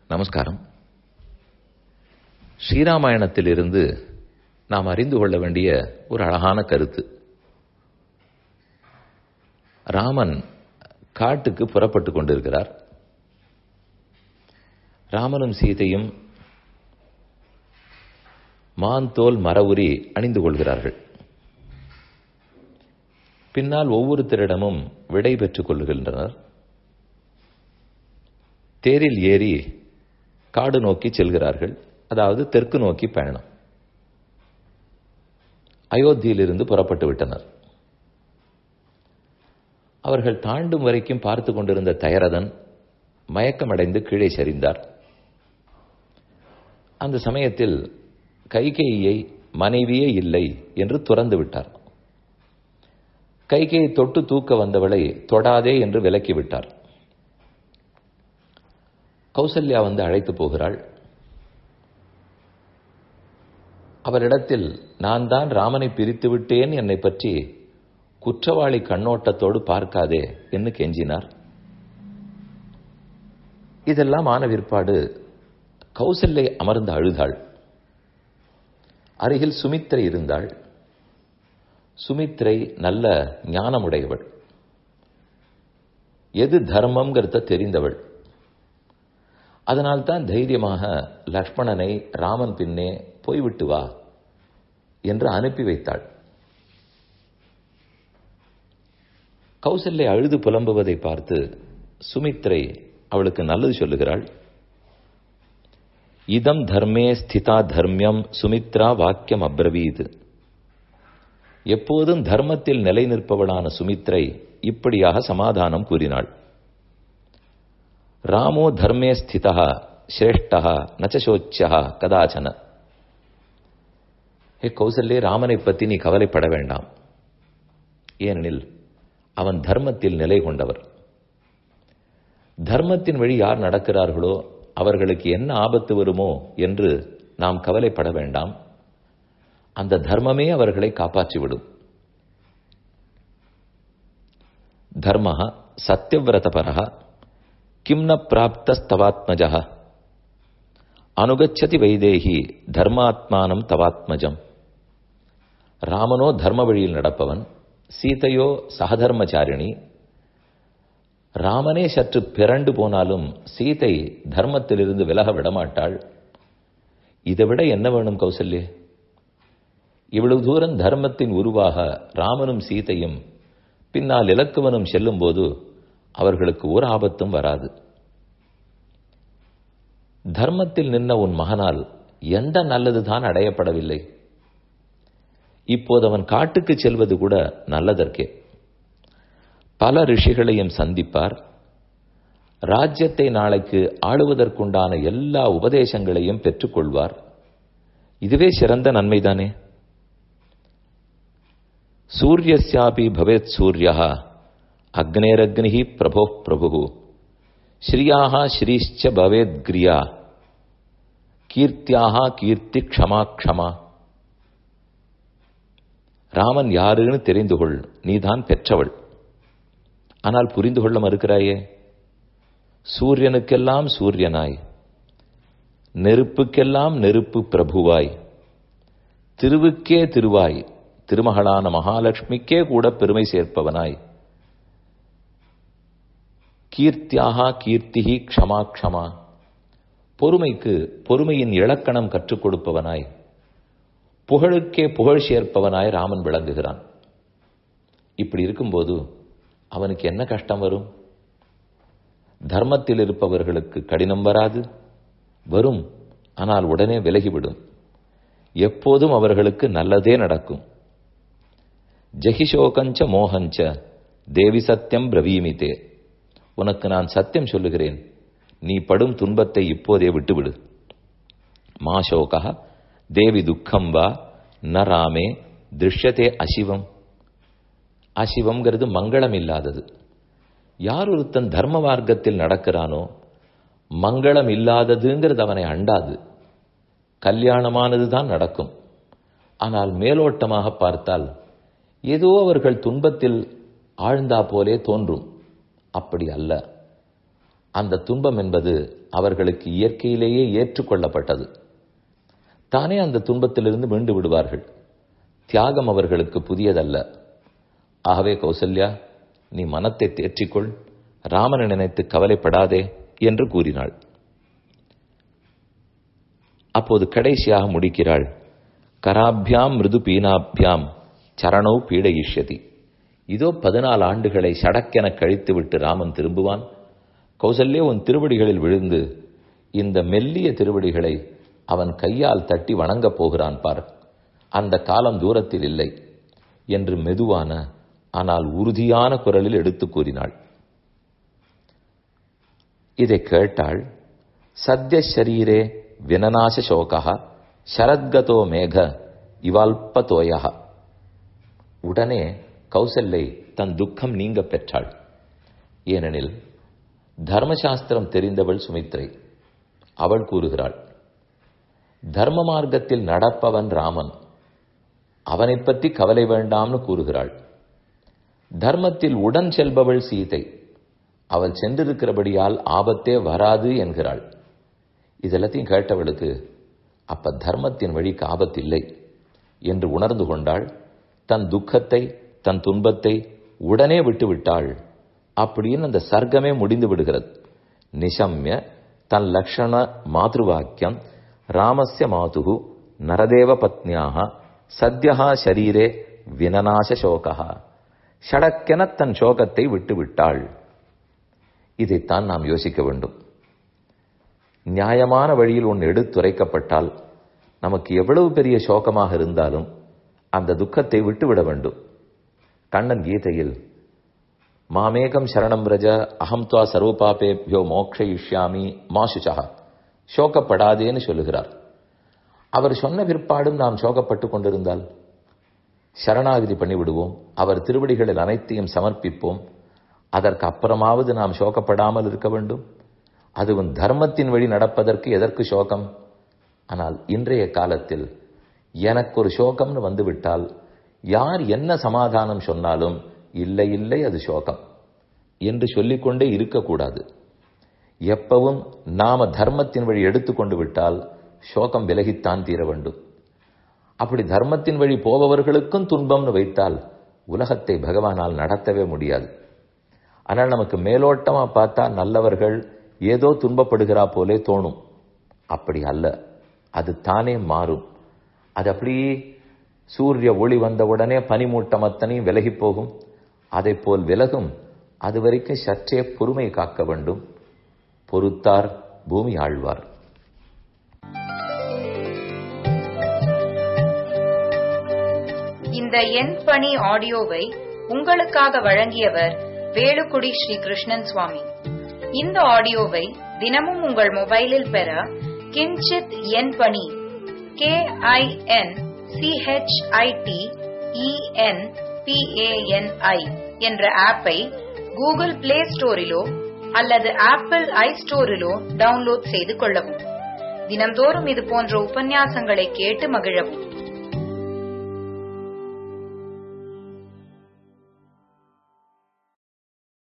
நமஸ்காரம் ஸ்ரீராமாயணத்திலிருந்து நாம் அறிந்து கொள்ள வேண்டிய ஒரு அழகான கருத்து ராமன் காட்டுக்கு புறப்பட்டு கொண்டிருக்கிறார் ராமனும் சீதையும் மான் தோல் மரவுரி அணிந்து கொள்கிறார்கள் பின்னால் ஒவ்வொருத்தரிடமும் விடை பெற்றுக் கொள்கின்றனர் தேரில் ஏறி காடு நோக்கி செல்கிறார்கள் அதாவது தெற்கு நோக்கி பயணம் அயோத்தியிலிருந்து புறப்பட்டு விட்டனர் அவர்கள் தாண்டும் வரைக்கும் பார்த்து கொண்டிருந்த தயரதன் மயக்கமடைந்து கீழே சரிந்தார் அந்த சமயத்தில் கைகேயை மனைவியே இல்லை என்று துறந்து விட்டார் கைகையை தொட்டு தூக்க வந்தவளை தொடாதே என்று விலக்கி விட்டார் கௌசல்யா வந்து அழைத்து போகிறாள் அவரிடத்தில் நான் தான் ராமனை பிரித்து விட்டேன் என்னை பற்றி குற்றவாளி கண்ணோட்டத்தோடு பார்க்காதே என்று கெஞ்சினார் இதெல்லாம் ஆன விற்பாடு கௌசல்யை அமர்ந்து அழுதாள் அருகில் சுமித்திரை இருந்தாள் சுமித்ரை நல்ல ஞானமுடையவள் எது தர்மம்ங்கிறத தெரிந்தவள் அதனால்தான் தைரியமாக லக்ஷ்மணனை ராமன் பின்னே போய்விட்டு வா என்று அனுப்பி வைத்தாள் கௌசல்யை அழுது புலம்புவதை பார்த்து சுமித்ரை அவளுக்கு நல்லது சொல்லுகிறாள் இதம் தர்மே ஸ்திதா தர்மியம் சுமித்ரா வாக்கியம் அப்ரவீது எப்போதும் தர்மத்தில் நிலை நிற்பவளான சுமித்ரை இப்படியாக சமாதானம் கூறினாள் ராமோ தர்மே ஸ்திதா சிரேஷ்டா நச்சோச்சியா கதாச்சன ஹே கௌசல்யே ராமனை பற்றி நீ கவலைப்பட வேண்டாம் ஏனெனில் அவன் தர்மத்தில் நிலை கொண்டவர் தர்மத்தின் வழி யார் நடக்கிறார்களோ அவர்களுக்கு என்ன ஆபத்து வருமோ என்று நாம் கவலைப்பட வேண்டாம் அந்த தர்மமே அவர்களை காப்பாற்றிவிடும் தர்ம சத்தியவிரதபர கிம் ந பிராப்தஸ்தவாத்மஜ அனுகச்சதி வைதேகி தர்மாத்மானம் தவாத்மஜம் ராமனோ தர்ம வழியில் நடப்பவன் சீதையோ சகதர்மச்சாரிணி ராமனே சற்று பிறண்டு போனாலும் சீதை தர்மத்திலிருந்து விலக விடமாட்டாள் இதை விட என்ன வேணும் கௌசல்யே இவ்வளவு தூரம் தர்மத்தின் உருவாக ராமனும் சீதையும் பின்னால் இலக்குவனும் செல்லும்போது அவர்களுக்கு ஒரு ஆபத்தும் வராது தர்மத்தில் நின்ன உன் மகனால் எந்த நல்லதுதான் அடையப்படவில்லை இப்போது அவன் காட்டுக்கு செல்வது கூட நல்லதற்கே பல ரிஷிகளையும் சந்திப்பார் ராஜ்யத்தை நாளைக்கு ஆளுவதற்குண்டான எல்லா உபதேசங்களையும் பெற்றுக்கொள்வார் இதுவே சிறந்த நன்மைதானே சூரியஸ்யாபி பவேத் சூரிய அக்னேரக்னி பிரபோ பிரபு ஸ்ரீயாக ஸ்ரீஷ்ச பவேத் கிரியா கீர்த்தியாக கீர்த்தி க்ஷமா க்ஷமா ராமன் யாருன்னு தெரிந்து கொள் நீதான் பெற்றவள் ஆனால் புரிந்து கொள்ள மறுக்கிறாயே சூரியனுக்கெல்லாம் சூரியனாய் நெருப்புக்கெல்லாம் நெருப்பு பிரபுவாய் திருவுக்கே திருவாய் திருமகளான மகாலட்சுமிக்கே கூட பெருமை சேர்ப்பவனாய் கீர்த்தியாக கீர்த்திகி க்ஷமா க்ஷமா பொறுமைக்கு பொறுமையின் இலக்கணம் கற்றுக் கொடுப்பவனாய் புகழுக்கே புகழ் சேர்ப்பவனாய் ராமன் விளங்குகிறான் இப்படி இருக்கும்போது அவனுக்கு என்ன கஷ்டம் வரும் தர்மத்தில் இருப்பவர்களுக்கு கடினம் வராது வரும் ஆனால் உடனே விலகிவிடும் எப்போதும் அவர்களுக்கு நல்லதே நடக்கும் ஜெகிஷோகஞ்ச மோகஞ்ச தேவி சத்தியம் பிரவீமித்தே உனக்கு நான் சத்தியம் சொல்லுகிறேன் நீ படும் துன்பத்தை இப்போதே விட்டுவிடு மாசோகா தேவி துக்கம் வா ந ராமே திருஷ்யத்தே அசிவம் அசிவம்ங்கிறது மங்களம் இல்லாதது யார் ஒருத்தன் தர்ம மார்க்கத்தில் நடக்கிறானோ மங்களம் இல்லாததுங்கிறது அவனை அண்டாது கல்யாணமானது தான் நடக்கும் ஆனால் மேலோட்டமாக பார்த்தால் ஏதோ அவர்கள் துன்பத்தில் ஆழ்ந்தா போலே தோன்றும் அப்படி அல்ல அந்த துன்பம் என்பது அவர்களுக்கு இயற்கையிலேயே ஏற்றுக்கொள்ளப்பட்டது தானே அந்த துன்பத்திலிருந்து மீண்டு விடுவார்கள் தியாகம் அவர்களுக்கு புதியதல்ல ஆகவே கௌசல்யா நீ மனத்தை தேற்றிக்கொள் ராமனை நினைத்து கவலைப்படாதே என்று கூறினாள் அப்போது கடைசியாக முடிக்கிறாள் கராபியாம் மிருது பீனாபியாம் சரணௌ பீடயிஷ்யதி இதோ பதினாலு ஆண்டுகளை சடக்கென கழித்துவிட்டு ராமன் திரும்புவான் கௌசல்யே உன் திருவடிகளில் விழுந்து இந்த மெல்லிய திருவடிகளை அவன் கையால் தட்டி வணங்கப் போகிறான் பார் அந்த காலம் தூரத்தில் இல்லை என்று மெதுவான ஆனால் உறுதியான குரலில் எடுத்து கூறினாள் இதை கேட்டாள் சத்ய ஷரீரே வினநாச சோகா சரத்கதோ மேக இவால்பதோயா உடனே கௌசல்லை தன் துக்கம் நீங்க பெற்றாள் ஏனெனில் தர்மசாஸ்திரம் தெரிந்தவள் சுமித்ரை அவள் கூறுகிறாள் தர்ம மார்க்கத்தில் நடப்பவன் ராமன் அவனை பற்றி கவலை வேண்டாம்னு கூறுகிறாள் தர்மத்தில் உடன் செல்பவள் சீதை அவள் சென்றிருக்கிறபடியால் ஆபத்தே வராது என்கிறாள் இதெல்லாத்தையும் கேட்டவளுக்கு அப்ப தர்மத்தின் வழிக்கு ஆபத்தில்லை என்று உணர்ந்து கொண்டாள் தன் துக்கத்தை தன் துன்பத்தை உடனே விட்டுவிட்டாள் அப்படின்னு அந்த சர்க்கமே முடிந்து விடுகிறது நிசம்ய தன் லக்ஷண மாதృவாக்கியம் ராமஸ்ய மாதுகு நரதேவ பத்னியாக சத்யா ஷரீரே வினநாச சோகா ஷடக்கென தன் சோகத்தை விட்டுவிட்டாள் இதைத்தான் நாம் யோசிக்க வேண்டும் நியாயமான வழியில் ஒன்று எடுத்துரைக்கப்பட்டால் நமக்கு எவ்வளவு பெரிய சோகமாக இருந்தாலும் அந்த துக்கத்தை விட்டுவிட வேண்டும் கண்ணன் கீதையில் மாமேகம் சரணம் ரஜ அகம் துவா சர்வபாபேபியோ மோக்ஷயிஷ்யாமி மாசுச்சா சோகப்படாதேன்னு சொல்லுகிறார் அவர் சொன்ன பிற்பாடும் நாம் சோகப்பட்டு கொண்டிருந்தால் சரணாகிதி பண்ணிவிடுவோம் அவர் திருவடிகளில் அனைத்தையும் சமர்ப்பிப்போம் அதற்கு அப்புறமாவது நாம் சோகப்படாமல் இருக்க வேண்டும் அதுவும் தர்மத்தின் வழி நடப்பதற்கு எதற்கு சோகம் ஆனால் இன்றைய காலத்தில் எனக்கு ஒரு சோகம்னு வந்துவிட்டால் யார் என்ன சமாதானம் சொன்னாலும் இல்லை இல்லை அது சோகம் என்று சொல்லிக்கொண்டே இருக்கக்கூடாது எப்பவும் நாம தர்மத்தின் வழி எடுத்துக்கொண்டு விட்டால் சோகம் விலகித்தான் தீர வேண்டும் அப்படி தர்மத்தின் வழி போபவர்களுக்கும் துன்பம்னு வைத்தால் உலகத்தை பகவானால் நடத்தவே முடியாது ஆனால் நமக்கு மேலோட்டமா பார்த்தா நல்லவர்கள் ஏதோ துன்பப்படுகிறா போலே தோணும் அப்படி அல்ல அது தானே மாறும் அது அப்படியே சூரிய ஒளி வந்தவுடனே பனிமூட்டம் அத்தனையும் விலகி போகும் அதை போல் விலகும் அது வரைக்கும் சற்றே பொறுமை காக்க வேண்டும் பொறுத்தார் பூமி ஆழ்வார் இந்த எண் பணி ஆடியோவை உங்களுக்காக வழங்கியவர் வேலுக்குடி ஸ்ரீ கிருஷ்ணன் சுவாமி இந்த ஆடியோவை தினமும் உங்கள் மொபைலில் பெற கிஞ்சித் எண் பணி கே ஐ என் சிஹெச்ஐடி இஎன் பிஏஎன்ஐ என்ற ஆப்பை கூகுள் பிளே ஸ்டோரிலோ அல்லது ஆப்பிள் ஐ ஸ்டோரிலோ டவுன்லோட் செய்து கொள்ளவும் தினம்தோறும் இது போன்ற உபன்யாசங்களை கேட்டு மகிழவும்